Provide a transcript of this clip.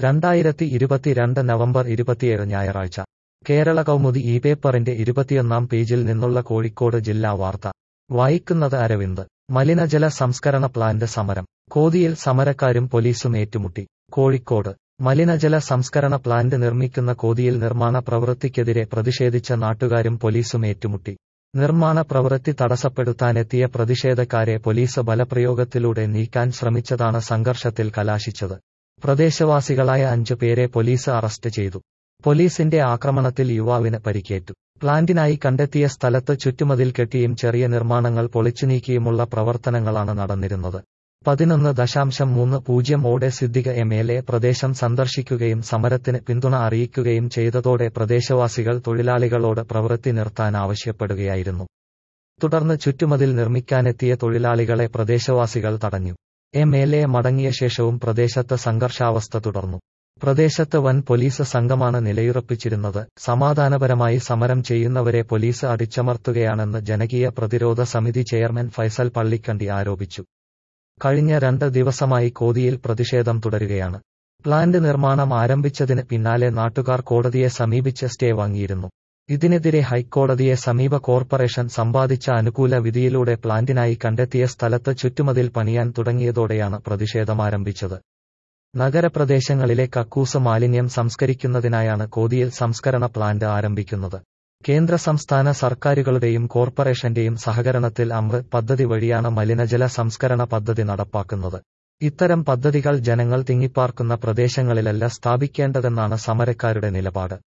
രണ്ടായിരത്തി ഇരുപത്തിരണ്ട് നവംബർ ഇരുപത്തിയേഴ് ഞായറാഴ്ച കേരള കൗമുദി ഈ പേപ്പറിന്റെ ഇരുപത്തിയൊന്നാം പേജിൽ നിന്നുള്ള കോഴിക്കോട് ജില്ലാ വാർത്ത വായിക്കുന്നത് അരവിന്ദ് മലിനജല സംസ്കരണ പ്ലാന്റ് സമരം കോതിയിൽ സമരക്കാരും പോലീസും ഏറ്റുമുട്ടി കോഴിക്കോട് മലിനജല സംസ്കരണ പ്ലാന്റ് നിർമ്മിക്കുന്ന കോതിയിൽ നിർമ്മാണ പ്രവൃത്തിക്കെതിരെ പ്രതിഷേധിച്ച നാട്ടുകാരും പോലീസും ഏറ്റുമുട്ടി നിർമ്മാണ പ്രവൃത്തി തടസ്സപ്പെടുത്താനെത്തിയ പ്രതിഷേധക്കാരെ പോലീസ് ബലപ്രയോഗത്തിലൂടെ നീക്കാൻ ശ്രമിച്ചതാണ് സംഘർഷത്തിൽ കലാശിച്ചത് പ്രദേശവാസികളായ അഞ്ചു പേരെ പോലീസ് അറസ്റ്റ് ചെയ്തു പോലീസിന്റെ ആക്രമണത്തിൽ യുവാവിന് പരിക്കേറ്റു പ്ലാന്റിനായി കണ്ടെത്തിയ സ്ഥലത്ത് ചുറ്റുമതിൽ കെട്ടിയും ചെറിയ നിർമ്മാണങ്ങൾ പൊളിച്ചുനീക്കിയുമുള്ള പ്രവർത്തനങ്ങളാണ് നടന്നിരുന്നത് പതിനൊന്ന് ദശാംശം മൂന്ന് പൂജ്യം ഓടെ സിദ്ദിഖ എം എൽ എ പ്രദേശം സന്ദർശിക്കുകയും സമരത്തിന് പിന്തുണ അറിയിക്കുകയും ചെയ്തതോടെ പ്രദേശവാസികൾ തൊഴിലാളികളോട് പ്രവൃത്തി നിർത്താൻ ആവശ്യപ്പെടുകയായിരുന്നു തുടർന്ന് ചുറ്റുമതിൽ നിർമ്മിക്കാനെത്തിയ തൊഴിലാളികളെ പ്രദേശവാസികൾ തടഞ്ഞു എം എൽ എ മടങ്ങിയ ശേഷവും പ്രദേശത്ത് സംഘർഷാവസ്ഥ തുടർന്നു പ്രദേശത്ത് വൻ പോലീസ് സംഘമാണ് നിലയുറപ്പിച്ചിരുന്നത് സമാധാനപരമായി സമരം ചെയ്യുന്നവരെ പോലീസ് അടിച്ചമർത്തുകയാണെന്ന് ജനകീയ പ്രതിരോധ സമിതി ചെയർമാൻ ഫൈസൽ പള്ളിക്കണ്ടി ആരോപിച്ചു കഴിഞ്ഞ രണ്ട് ദിവസമായി കോതിയിൽ പ്രതിഷേധം തുടരുകയാണ് പ്ലാന്റ് നിർമ്മാണം ആരംഭിച്ചതിന് പിന്നാലെ നാട്ടുകാർ കോടതിയെ സമീപിച്ച് സ്റ്റേ വാങ്ങിയിരുന്നു ഇതിനെതിരെ ഹൈക്കോടതിയെ സമീപ കോർപ്പറേഷൻ സമ്പാദിച്ച അനുകൂല വിധിയിലൂടെ പ്ലാന്റിനായി കണ്ടെത്തിയ സ്ഥലത്ത് ചുറ്റുമതിൽ പണിയാൻ തുടങ്ങിയതോടെയാണ് പ്രതിഷേധമാരംഭിച്ചത് നഗരപ്രദേശങ്ങളിലെ കക്കൂസ് മാലിന്യം സംസ്കരിക്കുന്നതിനായാണ് കോതിയിൽ സംസ്കരണ പ്ലാന്റ് ആരംഭിക്കുന്നത് കേന്ദ്ര സംസ്ഥാന സർക്കാരുകളുടെയും കോർപ്പറേഷന്റെയും സഹകരണത്തിൽ അമൃത് പദ്ധതി വഴിയാണ് മലിനജല സംസ്കരണ പദ്ധതി നടപ്പാക്കുന്നത് ഇത്തരം പദ്ധതികൾ ജനങ്ങൾ തിങ്ങിപ്പാർക്കുന്ന പ്രദേശങ്ങളിലല്ല സ്ഥാപിക്കേണ്ടതെന്നാണ് സമരക്കാരുടെ നിലപാട്